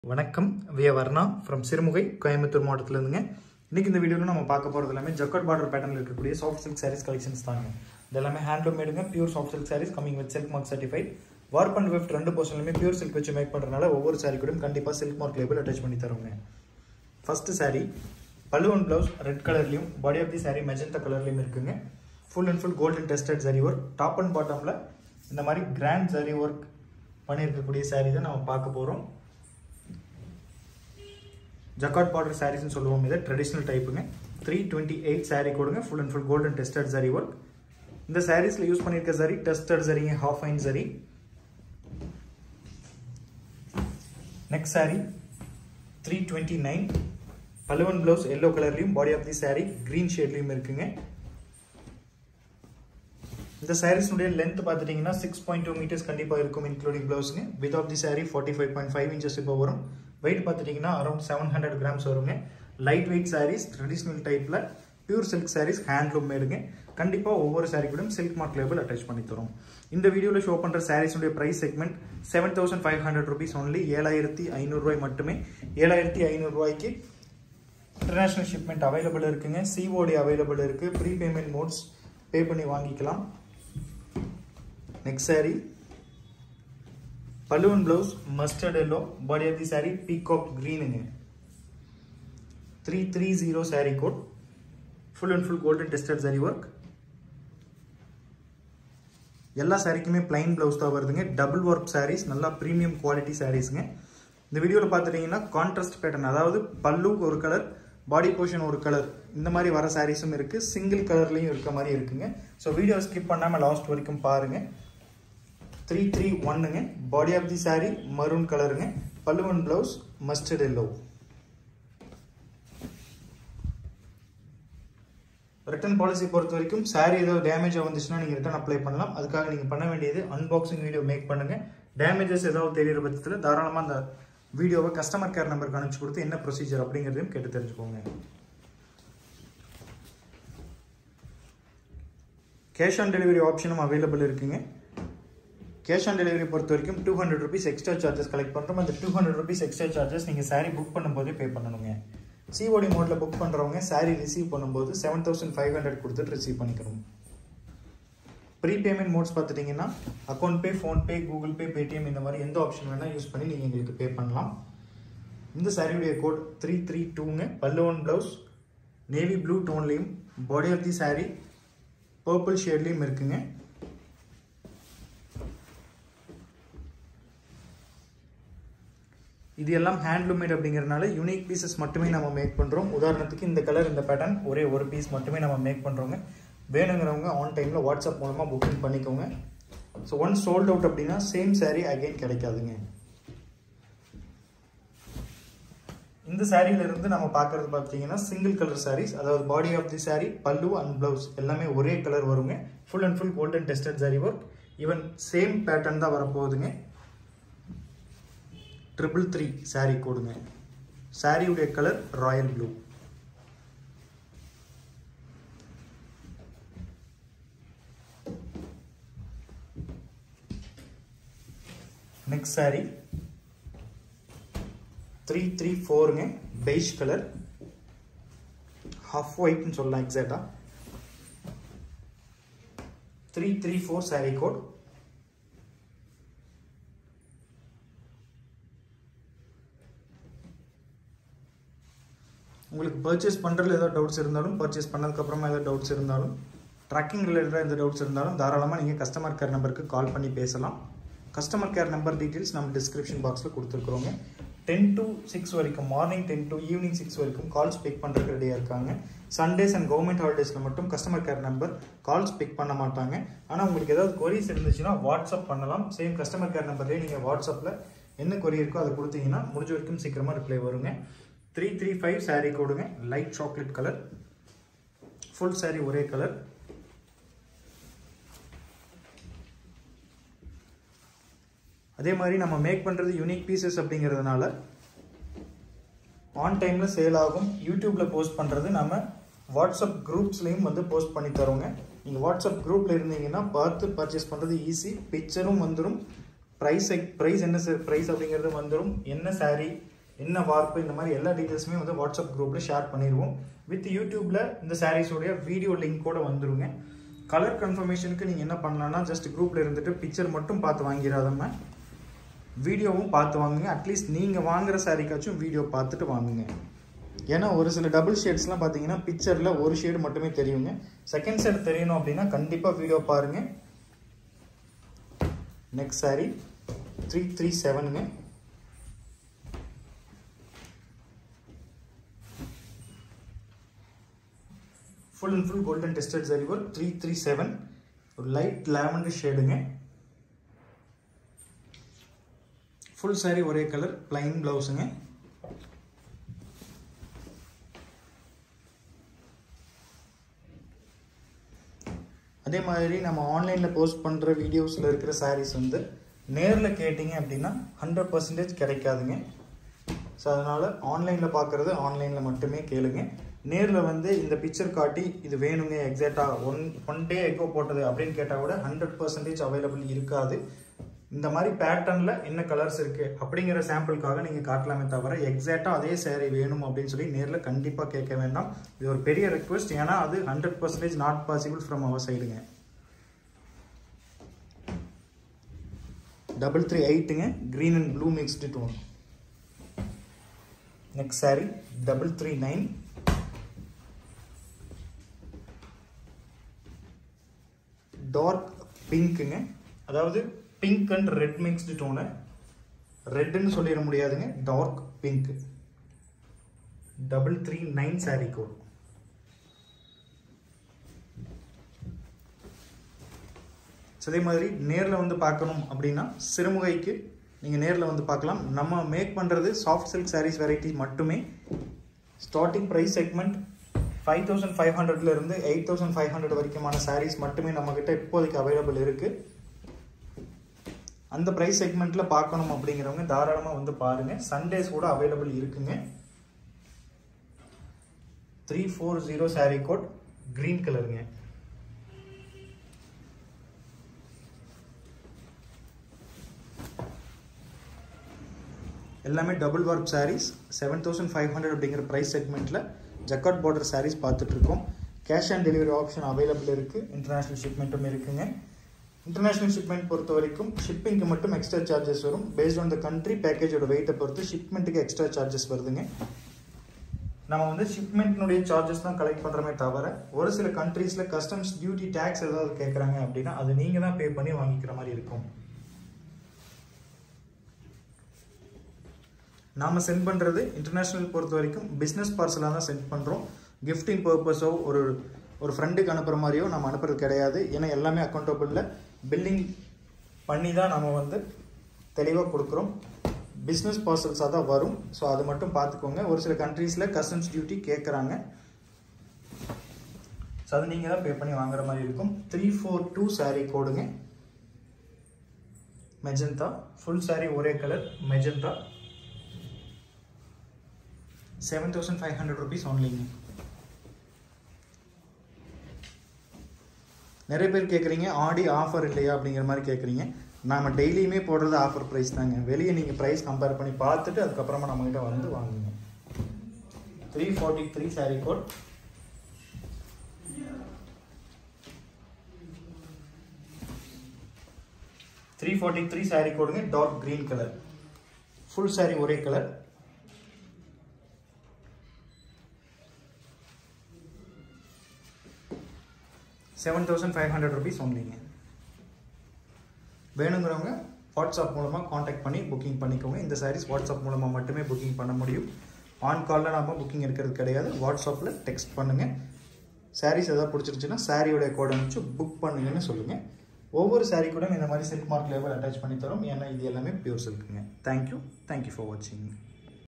வணக்கம் விய வர்ணா ஃப்ரம் சிறுமுகை கோயம்புத்தூர் மாவட்டத்திலேருந்துங்க இன்னைக்கு இந்த வீடியோவில் நம்ம பார்க்க போகிறது எல்லாமே ஜக்கட் பார்டர் பேட்டர்னில் இருக்கக்கூடிய சாஃப்ட் சில்க் சாரீஸ் கலெக்ஷன்ஸ் தாங்க இது எல்லாமே ஹேண்ட்லூம் மேடுங்க pure soft silk sarees coming with silk mark certified warp and weft ரெண்டு போர்ஷன்லையுமே பியூர் சில்க் வச்சு மேக் பண்ணுறதுனால ஒவ்வொரு சாரீ கூடயும் கண்டிப்பாக சில்க் மார்க் லேபிள் அட்டாச் பண்ணி தருவோங்க first saree pallu and blouse red கலர்லையும் body of the saree magenta கலர்லையும் இருக்குங்க full and full golden tested saree work top and பாட்டமில் இந்த மாதிரி கிராண்ட் saree ஒர்க் பண்ணியிருக்கக்கூடிய saree தான் நம்ம பார்க்க போகிறோம் ஜக்காட் பார்டர் சாரீஸ்னு சொல்லுவோம் இதை ட்ரெடிஷ்னல் டைப்புங்க த்ரீ டுவெண்ட்டி எயிட் சாரீ கொடுங்க full and full golden tested saree work இந்த சாரீஸில் யூஸ் பண்ணியிருக்க சரி டெஸ்டட் சரிங்க ஹாஃப் ஐன் சரி next saree three twenty nine பலுவன் பிளவுஸ் எல்லோ கலர்லையும் body of the saree green ஷேட்லையும் இருக்குங்க இந்த சாரீஸ்னுடைய லென்த் பார்த்துட்டிங்கன்னா சிக்ஸ் பாயிண்ட் டூ மீட்டர்ஸ் கண்டிப்பாக இருக்கும் இன்க்ளூடிங் ப்ளவுஸுங்க with of the saree forty five point five inches இப்போ வரும் வெயிட் பார்த்துட்டிங்கன்னா அரௌண்ட் செவன் ஹண்ட்ரட் கிராம்ஸ் வருங்க லைட் வெயிட் சாரீஸ் ட்ரெடிஷ்னல் டைப்பில் பியூர் சில்க் சாரீஸ் ஹேண்ட்லூம் மேடுங்க கண்டிப்பாக ஒவ்வொரு சாரீ கூட சில்க் மார்க் லேபிள் அட்டாச் பண்ணி தரும் இந்த வீடியோவில் ஷோ பண்ணுற சாரீஸுடைய price segment seven thousand five hundred rupees only ஏழாயிரத்தி ஐநூறுரூவாய் மட்டுமே ஏழாயிரத்தி ஐநூறுரூவாய்க்கு இன்டர்நேஷ்னல் ஷிப்மெண்ட் அவைலபிள் இருக்குங்க சிஓடி அவைலபிள் இருக்குது ப்ரீ பேமெண்ட் மோட்ஸ் பே பண்ணி வாங்கிக்கலாம் நெக்ஸ்ட் சாரீ பலூன் blouse mustard yellow body of the saree peacock க்ரீனுங்க three three zero saree code full and full golden tested saree work எல்லா சாரீக்குமே plain blouse தான் வருதுங்க டபுள் ஒர்க் சாரீஸ் நல்லா ப்ரீமியம் குவாலிட்டி சாரீஸுங்க இந்த வீடியோவில் பார்த்துட்டிங்கன்னா கான்ட்ராஸ்ட் பேட்டர்ன் அதாவது பல்லு ஒரு கலர் பாடி போர்ஷன் ஒரு கலர் இந்த மாதிரி வர சாரீஸும் இருக்குது சிங்கிள் கலர்லேயும் இருக்க மாதிரி இருக்குங்க ஸோ வீடியோ ஸ்கிப் பண்ணாமல் லாஸ்ட் வரைக்கும் பாருங்கள் த்ரீ த்ரீ ஒன்னுங்க body of the saree maroon கலருங்க பல்லுவன் blouse mustard yellow return policy பொறுத்த வரைக்கும் சாரீ ஏதோ டேமேஜாக வந்துச்சுன்னா நீங்கள் ரிட்டர்ன் அப்ளை பண்ணலாம் அதுக்காக நீங்கள் பண்ண வேண்டியது அன்பாக்சிங் வீடியோ மேக் பண்ணுங்கள் டேமேஜஸ் ஏதாவது தெரியிற பட்சத்தில் தாராளமாக அந்த வீடியோவை கஸ்டமர் கேர் நம்பருக்கு அனுப்பிச்சு கொடுத்து என்ன ப்ரொசீஜர் அப்படிங்கிறதையும் கேட்டு தெரிஞ்சுக்கோங்க கேஷ் ஆன் டெலிவரி ஆப்ஷனும் அவைலபிள் இருக்குங்க கேஷ் ஆன் டெலிவரி பொறுத்த வரைக்கும் two hundred rupees extra charges collect பண்ணுறோம் அந்த two hundred rupees extra charges நீங்கள் சாரீ புக் பண்ணும்போதே பே பண்ணணுங்க சிஓடி மோடில் புக் பண்ணுறவங்க சாரீ ரிசீவ் பண்ணும்போது செவன் தௌசண்ட் ஃபைவ் ஹண்ட்ரட் கொடுத்துட்டு ரிசீவ் பண்ணிக்கணும் ப்ரீ பேமெண்ட் மோட்ஸ் பார்த்துட்டிங்கன்னா account pay PhonePe Google Pay Paytm இந்த மாதிரி எந்த ஆப்ஷன் வேணால் யூஸ் பண்ணி நீங்கள் எங்களுக்கு பே பண்ணலாம் இந்த சாரியுடைய கோட் த்ரீ த்ரீ டூங்க பல்லுவன் ப்ளவுஸ் நேவி ப்ளூ டோன்லேயும் body of the saree purple ஷேட்லேயும் இருக்குங்க இது எல்லாம் ஹேண்ட்லூமேட் அப்படிங்கிறனால யூனிக் பீசஸ் மட்டுமே நம்ம மேக் பண்ணுறோம் உதாரணத்துக்கு இந்த கலர் இந்த பேட்டர்ன் ஒரே ஒரு பீஸ் மட்டுமே நம்ம மேக் பண்ணுறோங்க வேணுங்கிறவங்க ஆன் டைமில் வாட்ஸ்அப் மூலமாக புக்கிங் பண்ணிக்கோங்க ஸோ ஒன் சோல்ட் அவுட் அப்படின்னா சேம் சாரீ அகைன் கிடைக்காதுங்க இந்த சாரீலேருந்து நம்ம பார்க்குறது பார்த்தீங்கன்னா சிங்கிள் கலர் சாரீஸ் அதாவது பாடி ஆஃப் தி சாரீ பல்லு அண்ட் ப்ளவுஸ் எல்லாமே ஒரே கலர் வருங்க full and full golden tested saree work even same pattern தான் வரப்போகுதுங்க ட்ரிபிள் த்ரீ சாரீ கோடுங்க சாரியுடைய colour royal blue next saree three three ஃபோருங்க பெய்ஷ் கலர் ஹாஃப் ஒயிட்னு சொல்லலாம் எக்ஸாக்டா three three four saree code உங்களுக்கு பர்ச்சேஸ் பண்ணுறதுல ஏதாவது டவுட்ஸ் இருந்தாலும் பர்ச்சேஸ் பண்ணதுக்கப்புறமா ஏதாவது டவுட்ஸ் இருந்தாலும் ட்ராக்கிங் ரிலேட்டடாக எந்த டவுட்ஸ் இருந்தாலும் தாராளமாக நீங்கள் கஸ்டமர் கேர் நம்பருக்கு கால் பண்ணி பேசலாம் கஸ்டமர் கேர் நம்பர் டீட்டெயில்ஸ் நம்ம டிஸ்கிரிப்ஷன் பாக்ஸில் கொடுத்துருக்குறோங்க டென் டு சிக்ஸ் வரைக்கும் morning ten to evening six வரைக்கும் கால்ஸ் பிக் பண்ணுறதுக்கு ரெடியாக இருக்காங்க சண்டேஸ் அண்ட் கவர்மெண்ட் ஹாலிடேஸில் மட்டும் customer care number calls pick பண்ண மாட்டாங்க ஆனால் உங்களுக்கு ஏதாவது கொரிஸ் இருந்துச்சுன்னா வாட்ஸ்அப் பண்ணலாம் சேம் கஸ்டமர் கேர் நம்பர்லேயே நீங்கள் வாட்ஸ்அப்பில் என்ன கொரி இருக்கோ அதை கொடுத்தீங்கன்னா முடிஞ்ச வரைக்கும் சீக்கிரமாக ரிப்ளை வருங்க த்ரீ த்ரீ ஃபைவ் சாரீ கோடுங்க light chocolate colour full saree ஒரே கலர் அதே மாதிரி நம்ம மேக் பண்ணுறது யூனிக் பீசஸ் அப்படிங்கிறதுனால ஆன் டைமில் சேல் ஆகும் யூடியூப்பில் போஸ்ட் பண்ணுறது நம்ம வாட்ஸ்அப் குரூப்ஸ்லேயும் வந்து போஸ்ட் பண்ணி தரோங்க நீங்கள் வாட்ஸ்அப் குரூப்பில் இருந்தீங்கன்னா பார்த்து பர்ச்சேஸ் பண்ணுறது ஈஸி பிக்சரும் வந்துடும் ப்ரைஸ் ப்ரைஸ் என்ன ப்ரைஸ் அப்படிங்கிறது வந்துடும் என்ன சாரீ என்ன வார்ப்பு இந்த மாதிரி எல்லா டீட்டெயில்ஸுமே வந்து வாட்ஸ்அப் குரூப்பில் ஷேர் பண்ணிடுவோம் வித் யூடியூப்பில் இந்த சாரீஸோடைய வீடியோ லிங்க் கூட வந்துருங்க கலர் கன்ஃபர்மேஷனுக்கு நீங்கள் என்ன பண்ணலாம்னா ஜஸ்ட் குரூப்பில் இருந்துட்டு பிக்சர் மட்டும் பார்த்து வாங்கிடாதம வீடியோவும் பார்த்து வாங்குங்க அட்லீஸ்ட் நீங்கள் வாங்குற சாரிக்காச்சும் வீடியோ பார்த்துட்டு வாங்குங்க ஏன்னா ஒரு சில டபுள் ஷேட்ஸ்லாம் பார்த்தீங்கன்னா பிக்சரில் ஒரு ஷேடு மட்டுமே தெரியுங்க செகண்ட் ஷேட் தெரியணும் அப்படின்னா கண்டிப்பாக வீடியோ பாருங்கள் நெக்ஸ்ட் சாரி த்ரீ த்ரீ செவனுங்க full and full golden tested saree ஒரு த்ரீ த்ரீ செவன் ஒரு லைட் லேவண்டர் ஷேடுங்க ஃபுல் சாரி ஒரே கலர் பிளைன் ப்ளவுஸுங்க அதே மாதிரி நம்ம ஆன்லைனில் போஸ்ட் பண்ணுற வீடியோஸில் இருக்கிற சாரீஸ் வந்து நேரில் கேட்டிங்க அப்படின்னா ஹண்ட்ரட் பர்சன்டேஜ் கிடைக்காதுங்க ஸோ அதனால் ஆன்லைனில் பார்க்குறது ஆன்லைனில் மட்டுமே கேளுங்க நேரில் வந்து இந்த பிக்சர் காட்டி இது வேணுங்க எக்ஸாக்டாக ஒன் ஒன் டே எக்கோ போட்டது அப்படின்னு கேட்டால் கூட ஹண்ட்ரட் பர்சன்டேஜ் அவைலபிள் இருக்காது இந்த மாதிரி பேட்டர்னில் என்ன கலர்ஸ் இருக்குது அப்படிங்கிற சாம்பிளுக்காக நீங்கள் காட்டலாமே தவிர எக்ஸாக்டாக அதே சேரீ வேணும் அப்படின்னு சொல்லி நேரில் கண்டிப்பாக கேட்க வேண்டாம் இது ஒரு பெரிய ரெக்வஸ்ட் ஏன்னா அது hundred percentage not possible from our சைடுங்க டபுள் த்ரீ எயிட்டுங்க green and blue mixed tone next saree double three nine dark பிங்க்குங்க அதாவது பிங்க் அண்ட் ரெட் மிக்ஸ்டு டோனு ரெட்டுன்னு சொல்லிட முடியாதுங்க dark pink double three nine saree code அதே மாதிரி நேரில் வந்து பார்க்கணும் அப்படின்னா சிறுமுகைக்கு நீங்கள் நேரில் வந்து பார்க்கலாம் நம்ம மேக் பண்ணுறது சாஃப்ட் சில்க் சாரீஸ் வெரைட்டி மட்டுமே starting price segment five thousand five ஹண்ட்ரட்லேருந்து எயிட் தௌசண்ட் ஃபைவ் ஹண்ட்ரட் வரைக்குமான சாரீஸ் மட்டுமே நம்மக்கிட்ட இப்போதைக்கு அவைலபிள் இருக்குது அந்த ப்ரைஸ் செக்மெண்ட்டில் பார்க்கணும் அப்படிங்கிறவங்க தாராளமாக வந்து பாருங்கள் சண்டேஸ் கூட அவைலபிள் இருக்குங்க three four zero saree code green கலருங்க எல்லாமே double work sarees seven thousand five hundred அப்படிங்கிற ப்ரைஸ் செக்மெண்ட்டில் ஜக்காட் பார்டர் சாரீஸ் பார்த்துட்ருக்கோம் cash on delivery option available இருக்குது இன்டர்நேஷ்னல் ஷிப்மெண்ட்டும் இருக்குங்க இன்டர்நேஷ்னல் ஷிப்மெண்ட் பொறுத்த வரைக்கும் ஷிப்பிங்க்கு மட்டும் எக்ஸ்ட்ரா சார்ஜஸ் வரும் பேஸ்ட் ஆன் த கண்ட்ரி பேக்கேஜோட வெயிட்டை பொறுத்து ஷிப்மெண்ட்டுக்கு எக்ஸ்ட்ரா சார்ஜஸ் வருதுங்க நம்ம வந்து ஷிப்மெண்ட்னுடைய சார்ஜஸ் தான் கலெக்ட் பண்ணுறமே தவிர ஒரு சில கண்ட்ரீஸில் கஸ்டம்ஸ் டியூட்டி டேக்ஸ் ஏதாவது கேட்குறாங்க அப்படின்னா அது நீங்கள் தான் பே பண்ணி வாங்கிக்கிற மாதிரி இருக்கும் நாம் சென்ட் பண்ணுறது இன்டர்நேஷ்னல் பொறுத்த வரைக்கும் பிஸ்னஸ் பார்சலாக தான் சென்ட் பண்ணுறோம் கிஃப்டிங் பர்பஸோ ஒரு ஒரு ஃப்ரெண்டுக்கு அனுப்புகிற மாதிரியோ நம்ம அனுப்புறது கிடையாது ஏன்னா எல்லாமே அக்கௌண்டபிளில் பில்லிங் பண்ணி தான் நம்ம வந்து தெளிவாக கொடுக்குறோம் பிஸ்னஸ் பார்சல்ஸாக தான் வரும் ஸோ அது மட்டும் பார்த்துக்கோங்க ஒரு சில கண்ட்ரீஸில் கஸ்டம்ஸ் டியூட்டி கேட்குறாங்க ஸோ அது நீங்கள் தான் பே பண்ணி வாங்குற மாதிரி இருக்கும் த்ரீ ஃபோர் டூ சாரீ கோடுங்க மெஜந்தா ஃபுல் சாரீ ஒரே colour magenta seven thousand five hundred rupees ஒன்லிங்க நிறைய பேர் கேட்குறீங்க ஆடி ஆஃபர் இல்லையா அப்படிங்கிற மாதிரி கேட்குறீங்க நாம் டெய்லியுமே போடுறது ஆஃபர் ப்ரைஸ் தாங்க வெளியே நீங்கள் ப்ரைஸ் கம்பேர் பண்ணி பார்த்துட்டு அதுக்கப்புறமா நம்மகிட்ட வந்து வாங்குங்க three forty three saree code three forty three saree கோடுங்க dark green colour full saree ஒரே colour seven thousand five hundred rupees ஒன்லிங்க வேணுங்கிறவங்க வாட்ஸ்அப் மூலமாக காண்டாக்ட் பண்ணி புக்கிங் பண்ணிக்கோங்க இந்த சாரீஸ் வாட்ஸ்அப் மூலமாக மட்டுமே புக்கிங் பண்ண முடியும் ஆன் காலில் நம்ம புக்கிங் இருக்கிறது கிடையாது வாட்ஸ்அப்பில் டெக்ஸ்ட் பண்ணுங்கள் சாரீஸ் எதாவது பிடிச்சிருச்சுன்னா சாரியோடைய கோட் அனுப்பிச்சு புக் பண்ணுங்கன்னு சொல்லுங்கள் ஒவ்வொரு சாரீ கூட இந்த மாதிரி சில்க் மார்க் லேபிள் அட்டாச் பண்ணி தரோம் ஏன்னா இது எல்லாமே பியூர் சில்க்குங்க தேங்க்யூ தேங்க்யூ ஃபார் வாட்சிங்